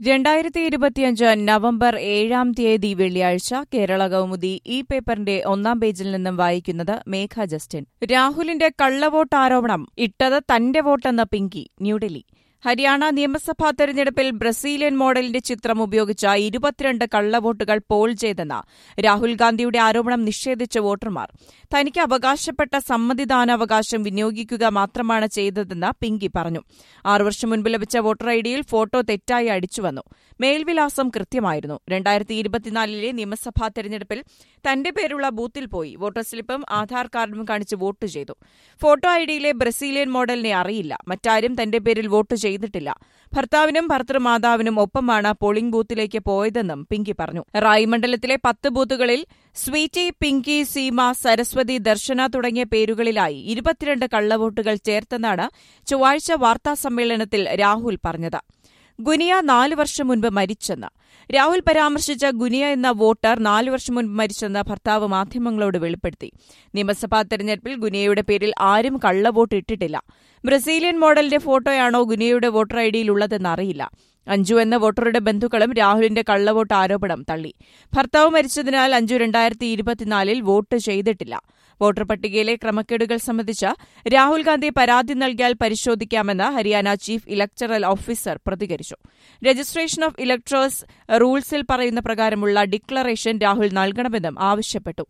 രണ്ടായിരത്തി ഇരുപത്തിയഞ്ച് നവംബർ ഏഴാം തീയതി വെള്ളിയാഴ്ച കേരള കൗമുദി ഈ പേപ്പറിന്റെ ഒന്നാം പേജിൽ നിന്നും വായിക്കുന്നത് മേഘ ജസ്റ്റിൻ രാഹുലിന്റെ കള്ളവോട്ട് ആരോപണം ഇട്ടത് തന്റെ വോട്ടെന്ന് പിങ്കി ന്യൂഡൽഹി ഹരിയാന നിയമസഭാ തെരഞ്ഞെടുപ്പിൽ ബ്രസീലിയൻ മോഡലിന്റെ ചിത്രം ഉപയോഗിച്ച ഇരുപത്തിരണ്ട് കള്ളവോട്ടുകൾ പോൾ ചെയ്തെന്ന രാഹുൽ ഗാന്ധിയുടെ ആരോപണം നിഷേധിച്ച വോട്ടർമാർ തനിക്ക് അവകാശപ്പെട്ട സമ്മതിദാനാവകാശം വിനിയോഗിക്കുക മാത്രമാണ് ചെയ്തതെന്ന് പിങ്കി പറഞ്ഞു ആറു വർഷം മുൻപ് ലഭിച്ച വോട്ടർ ഐഡിയിൽ ഫോട്ടോ തെറ്റായി അടിച്ചുവന്നു മേൽവിലാസം കൃത്യമായിരുന്നു രണ്ടായിരത്തി ഇരുപത്തിനാലിലെ നിയമസഭാ തെരഞ്ഞെടുപ്പിൽ തന്റെ പേരുള്ള ബൂത്തിൽ പോയി വോട്ടർ സ്ലിപ്പും ആധാർ കാർഡും കാണിച്ച് വോട്ട് ചെയ്തു ഫോട്ടോ ഐഡിയിലെ ബ്രസീലിയൻ മോഡലിനെ അറിയില്ല മറ്റാരും തന്റെ പേരിൽ വോട്ട് ചെയ്തിട്ടില്ല ഭർത്താവിനും ഭർത്തൃമാതാവിനും ഒപ്പമാണ് പോളിംഗ് ബൂത്തിലേക്ക് പോയതെന്നും പിങ്കി പറഞ്ഞു റായ് മണ്ഡലത്തിലെ പത്ത് ബൂത്തുകളിൽ സ്വീറ്റി പിങ്കി സീമ സരസ്വതി ദർശന തുടങ്ങിയ പേരുകളിലായി ഇരുപത്തിരണ്ട് കള്ളവോട്ടുകൾ ചേർത്തെന്നാണ് ചൊവ്വാഴ്ച വാർത്താസമ്മേളനത്തിൽ രാഹുൽ പറഞ്ഞത് ഗുനിയ നാല് വർഷം മുൻപ് മരിച്ചെന്ന് രാഹുൽ പരാമർശിച്ച ഗുനിയ എന്ന വോട്ടർ നാല് വർഷം മുൻപ് മരിച്ചെന്ന് ഭർത്താവ് മാധ്യമങ്ങളോട് വെളിപ്പെടുത്തി നിയമസഭാ തെരഞ്ഞെടുപ്പിൽ ഗുനിയയുടെ പേരിൽ ആരും കള്ളവോട്ട് ഇട്ടിട്ടില്ല ബ്രസീലിയൻ മോഡലിന്റെ ഫോട്ടോയാണോ ഗുനിയയുടെ വോട്ടർ ഐഡിയിലുള്ളതെന്ന് അറിയില്ല അഞ്ജു എന്ന വോട്ടറുടെ ബന്ധുക്കളും രാഹുലിന്റെ കള്ളവോട്ട് ആരോപണം തള്ളി ഭർത്താവ് മരിച്ചതിനാൽ അഞ്ജു രണ്ടായിരത്തി ഇരുപത്തിനാലിൽ വോട്ട് ചെയ്തിട്ടില്ല വോട്ടർ പട്ടികയിലെ ക്രമക്കേടുകൾ സംബന്ധിച്ച് രാഹുൽ ഗാന്ധി പരാതി നൽകിയാൽ പരിശോധിക്കാമെന്ന് ഹരിയാന ചീഫ് ഇലക്ടറൽ ഓഫീസർ പ്രതികരിച്ചു രജിസ്ട്രേഷൻ ഓഫ് ഇലക്ടേഴ്സ് റൂൾസിൽ പറയുന്ന പ്രകാരമുള്ള ഡിക്ലറേഷൻ രാഹുൽ നൽകണമെന്നും ആവശ്യപ്പെട്ടു